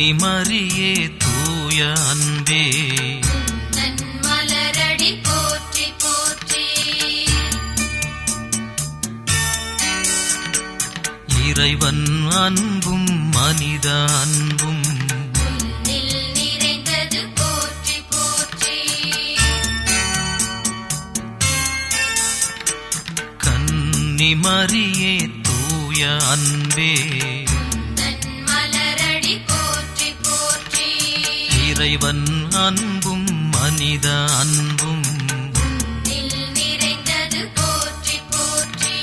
கன்னிமரியே தூய அன்பே தன் மலரடி போற்றி போற்றி இறைவன் அன்பும் மனித அன்பும் உன்னில் நிறைந்தது போற்றி போற்றி கன்னிமரியே தூய அன்பே தன் மலரடி போற்றி போற்றி இறைவன் அன்பும் மனித அன்பும் உன்னில் நிறைந்தது போற்றி போற்றி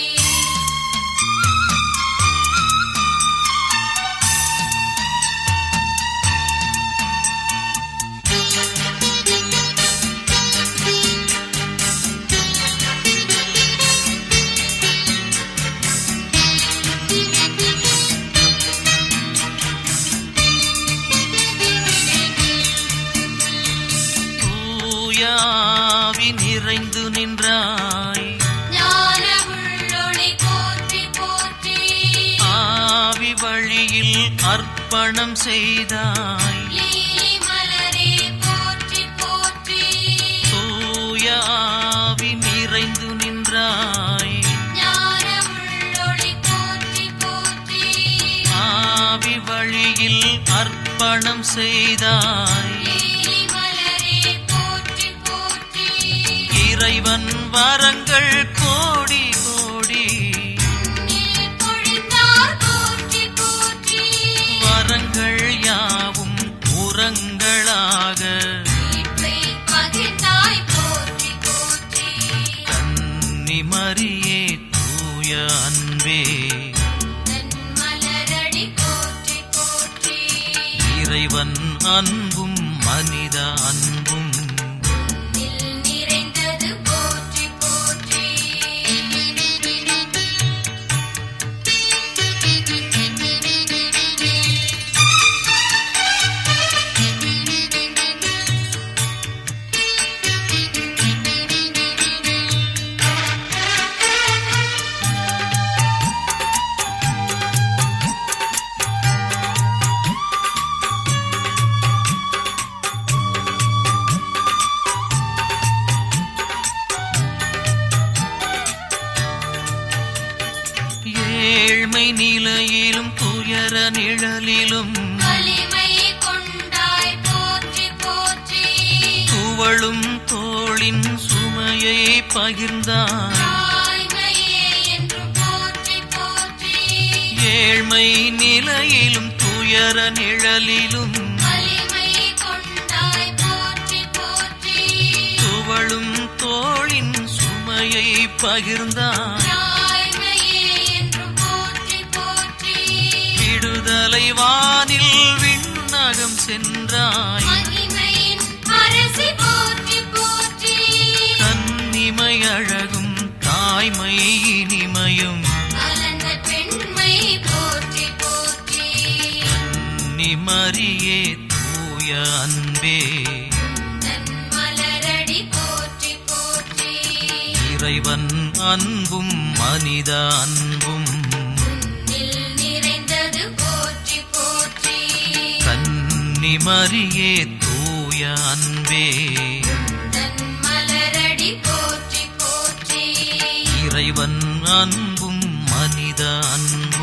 தூய ஆவி நிறைந்து நின்றாய் ஞான உள்ளொளி போற்றி போற்றி ஆவி வழியில் அர்ப்பணம் செய்தாய் லீலி மலரே போற்றி போற்றி தூய ஆவி நிறைந்து நின்றாய் ஞான உள்ளொளி போற்றி போற்றி ஆவி வழியில் அர்ப்பணம் செய்தாய் லீலி மலரே போற்றி போற்றி இறைவன் வரங்கள் கோடி கோடி நீர் பொழிந்தார் போற்றி போற்றி வரங்கள் யாவும் உரங்களாக மீட்பை பகிர்ந்தாய் போற்றி போற்றி கன்னிமரியே தூய அன்பே தன் மலரடி போற்றி போற்றி இறைவன் அன்பும் மனித அன்பும் நில் நிறைந்தது போற்றி போற்றி ஏழ்மை நிலையிலும் துயர நிழலிலும் வலிமை கொண்டாய் போற்றி போற்றி துவளும் தோளின் சுமையை பகிர்ந்தாய் தாய்மையே என்றும் போற்றி போற்றி ஏழ்மை நிலையிலும் துயர நிழலிலும் வலிமை கொண்டாய் போற்றி போற்றி துவளும் தோளின் சுமையை பகிர்ந்தாய் தாய்மையே என்றும் போற்றி போற்றி விடுதலை வானில் விண்ணகம் சென்றாய் மகிமையின் அரசி போற்றி போற்றி கன்னிமை அழகும் தாய்மை இனிமையும் கலந்த பெண்மை போற்றி போற்றி கன்னிமரியே தூய அன்பே தன் மலரடி போற்றி போற்றி இறைவன் அன்பும் மனித அன்பும் நில் நிறைந்தது போற்றி போற்றி கன்னிமரியே தூய அன்பே தன் மலரடி போற்றி போற்றி இறைவன் அன்பும் மனித அன்பும்